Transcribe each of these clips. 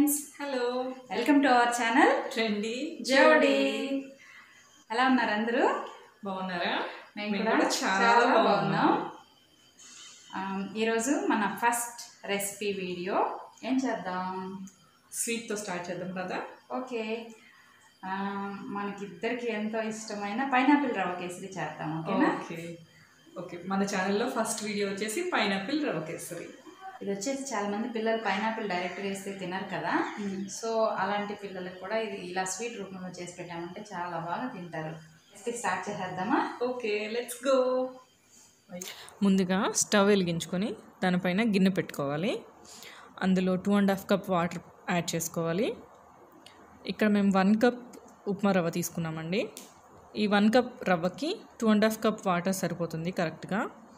friends hello welcome to our channel trendy Jodi ఎలా ఉన్నారు అందరూ బాగున్నారా మేము మేము కూడా కూడా చాలా చాలా బాగున్నాం బాగున్నాం ఆ, ఈరోజు మన ఫస్ట్ రెసిపీ వీడియో ఏం చేద్దాం స్వీట్ తో స్టార్ట్ చేద్దాం కదా ఓకే ఆ, మనకిద్దరికి ఎంతో ఇష్టమైన పైనాపిల్ రవ్వ కేసరి చేద్దాం ఓకేనా ఓకే ఓకే మన ఛానల్లో ఫస్ట్ వీడియో వచ్చేసి పైనాపిల్ రవ్వ కేసరి ఇది వచ్చేసి చాలా మంది పిల్లలు పైనాపిల్ డైరెక్ట్గా వేస్తే తినరు కదా సో అలాంటి పిల్లలకు కూడా ఇది ఇలా స్వీట్ రూపంలో చేసి పెట్టామంటే చాలా బాగా తింటారు రెసిపీ స్టార్ట్ చేసేద్దామా ఓకే లెట్స్ గో ముందుగా స్టవ్ వెలిగించుకొని దానిపైన గిన్నె పెట్టుకోవాలి అందులో two and half cup water add చేసుకోవాలి ఇక్కడ మేము వన్ కప్ ఉప్మా రవ్వ తీసుకున్నామండి ఈ వన్ కప్ రవ్వకి two and half cup water సరిపోతుంది కరెక్ట్గా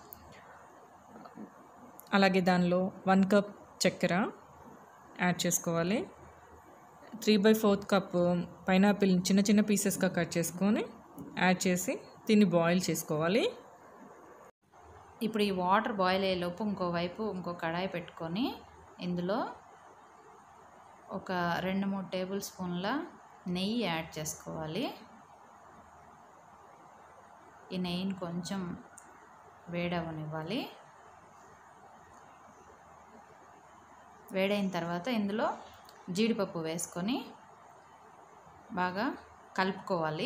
అలాగే దానిలో వన్ కప్ చక్కెర యాడ్ చేసుకోవాలి three by fourth cup pineapple చిన్న చిన్న పీసెస్గా కట్ చేసుకొని యాడ్ చేసి దీన్ని బాయిల్ చేసుకోవాలి ఇప్పుడు ఈ వాటర్ బాయిల్ అయ్యేలోపు ఇంకోవైపు ఇంకో కడాయి పెట్టుకొని ఇందులో ఒక రెండు మూడు టేబుల్ స్పూన్ల నెయ్యి యాడ్ చేసుకోవాలి ఈ నెయ్యిని కొంచెం వేడవనివ్వాలి వేడైన తర్వాత ఇందులో జీడిపప్పు వేసుకొని బాగా కలుపుకోవాలి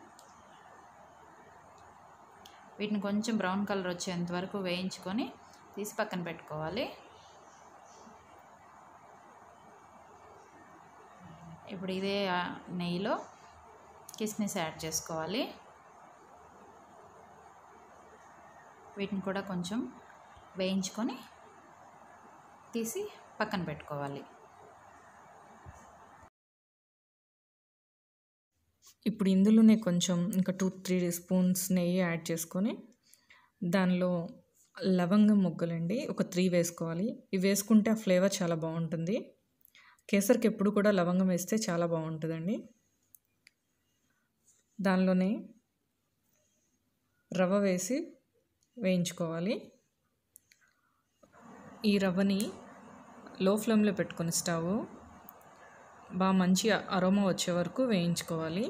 వీటిని కొంచెం బ్రౌన్ కలర్ వచ్చేంత వరకు వేయించుకొని తీసి పక్కన పెట్టుకోవాలి ఇప్పుడు ఇదే ఆ నెయ్యిలో కిస్మిస్ యాడ్ చేసుకోవాలి వీటిని కూడా కొంచెం వేయించుకొని తీసి పక్కన పెట్టుకోవాలి ఇప్పుడు ఇందులోనే కొంచెం ఇంకా టూ త్రీ స్పూన్స్ నెయ్యి యాడ్ చేసుకొని దానిలో లవంగం మొగ్గలండి ఒక త్రీ వేసుకోవాలి ఇవి వేసుకుంటే ఆ ఫ్లేవర్ చాలా బాగుంటుంది కేసరికి ఎప్పుడు కూడా లవంగం వేస్తే చాలా బాగుంటుందండి దానిలోనే రవ్వ వేసి వేయించుకోవాలి ఈ రవ్వని లో ఫ్లేమ్లో పెట్టుకొని స్టవ్ బాగా మంచి అరోమా వచ్చే వరకు వేయించుకోవాలి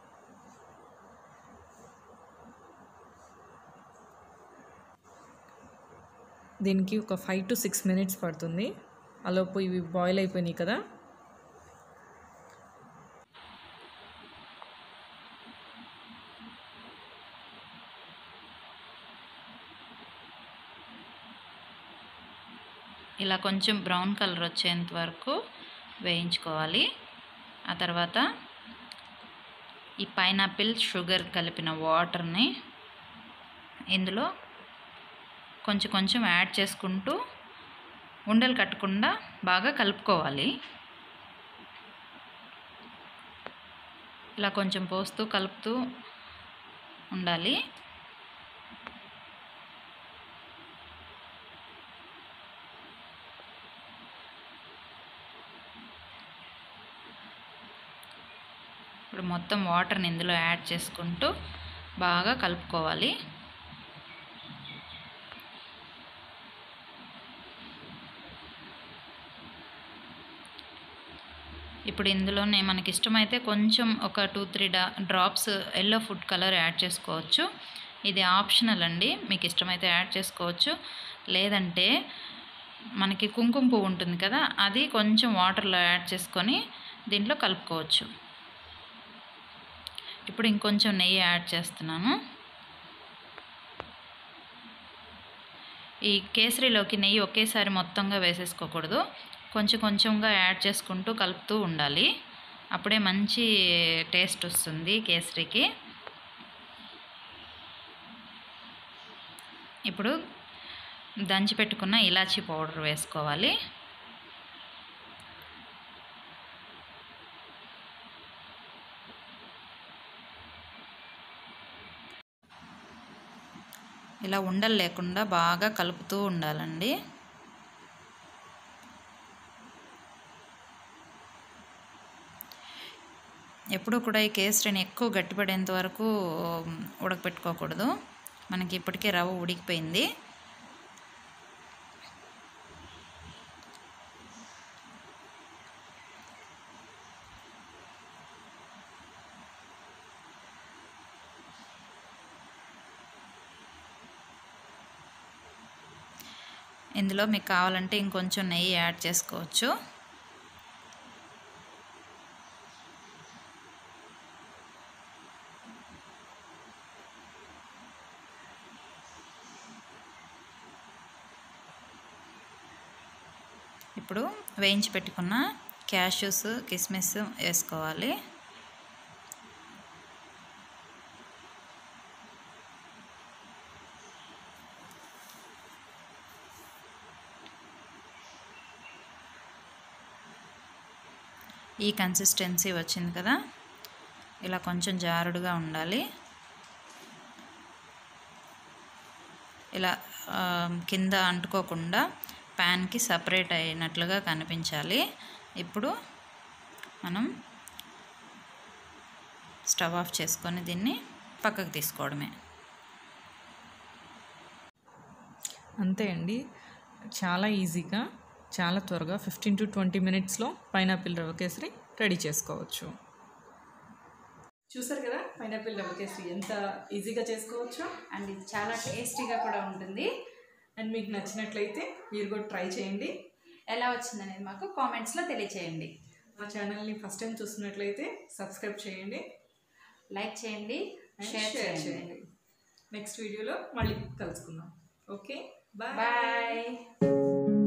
దీనికి ఒక ఫైవ్ టు సిక్స్ మినిట్స్ పడుతుంది అలోపు ఇవి బాయిల్ అయిపోయినాయి కదా ఇలా కొంచెం బ్రౌన్ కలర్ వచ్చేంత వరకు వేయించుకోవాలి ఆ తర్వాత ఈ పైనాపిల్ షుగర్ కలిపిన వాటర్ని ఇందులో కొంచెం కొంచెం యాడ్ చేసుకుంటూ ఉండలు కట్టకుండా బాగా కలుపుకోవాలి ఇలా కొంచెం పోస్తూ కలుపుతూ ఉండాలి ఇప్పుడు మొత్తం వాటర్ని ఇందులో యాడ్ చేసుకుంటూ బాగా కలుపుకోవాలి ఇప్పుడు ఇందులోనే మనకి ఇష్టమైతే కొంచెం ఒక టూ త్రీ డా drops yellow food colour add చేసుకోవచ్చు ఇది ఆప్షనల్ అండి మీకు ఇష్టమైతే యాడ్ చేసుకోవచ్చు లేదంటే మనకి కుంకుమ పువ్వు ఉంటుంది కదా అది కొంచెం వాటర్లో యాడ్ చేసుకొని దీంట్లో కలుపుకోవచ్చు ఇప్పుడు ఇంకొంచెం నెయ్యి యాడ్ చేస్తున్నాను ఈ కేసరిలోకి నెయ్యి ఒకేసారి మొత్తంగా వేసేసుకోకూడదు కొంచెం కొంచెంగా యాడ్ చేసుకుంటూ కలుపుతూ ఉండాలి అప్పుడే మంచి టేస్ట్ వస్తుంది కేసరికి ఇప్పుడు దంచి పెట్టుకున్న ఇలాచీ పౌడర్ వేసుకోవాలి ఇలా ఉండలు లేకుండా బాగా కలుపుతూ ఉండాలండి ఎప్పుడూ కూడా ఈ కేసరిని ఎక్కువ గట్టిపడేంత వరకు ఉడకపెట్టుకోకూడదు మనకి ఇప్పటికే రవ్వ ఉడికిపోయింది ఇందులో మీకు కావాలంటే ఇంకొంచెం నెయ్యి యాడ్ చేసుకోవచ్చు ఇప్పుడు వేయించి పెట్టుకున్న క్యాష్యూస్ కిస్మిస్ వేసుకోవాలి ఈ కన్సిస్టెన్సీ వచ్చింది కదా ఇలా కొంచెం జారుడుగా ఉండాలి ఇలా ఆ, కింద అంటుకోకుండా ప్యాన్కి సపరేట్ అయినట్లుగా కనిపించాలి ఇప్పుడు మనం స్టవ్ ఆఫ్ చేసుకొని దీన్ని పక్కకు తీసుకోవడమే అంతే అండి చాలా ఈజీగా చాలా త్వరగా ఫిఫ్టీన్ టు ట్వంటీ మినిట్స్లో పైనాపిల్ రవ్వ కేసరి రెడీ చేసుకోవచ్చు చూసారు కదా పైనాపిల్ రవ్వ కేసరి ఎంత ఈజీగా చేసుకోవచ్చు అండ్ ఇది చాలా టేస్టీగా కూడా ఉంటుంది అండ్ మీకు నచ్చినట్లయితే మీరు కూడా ట్రై చేయండి ఎలా వచ్చిందనేది మాకు కామెంట్స్లో తెలియచేయండి మా ఛానల్ని ఫస్ట్ టైం చూస్తున్నట్లయితే సబ్స్క్రైబ్ చేయండి లైక్ చేయండి and షేర్ share చేయండి చేయండి నెక్స్ట్ వీడియోలో మళ్ళీ కలుసుకుందాం ఓకే బాయ్ బాయ్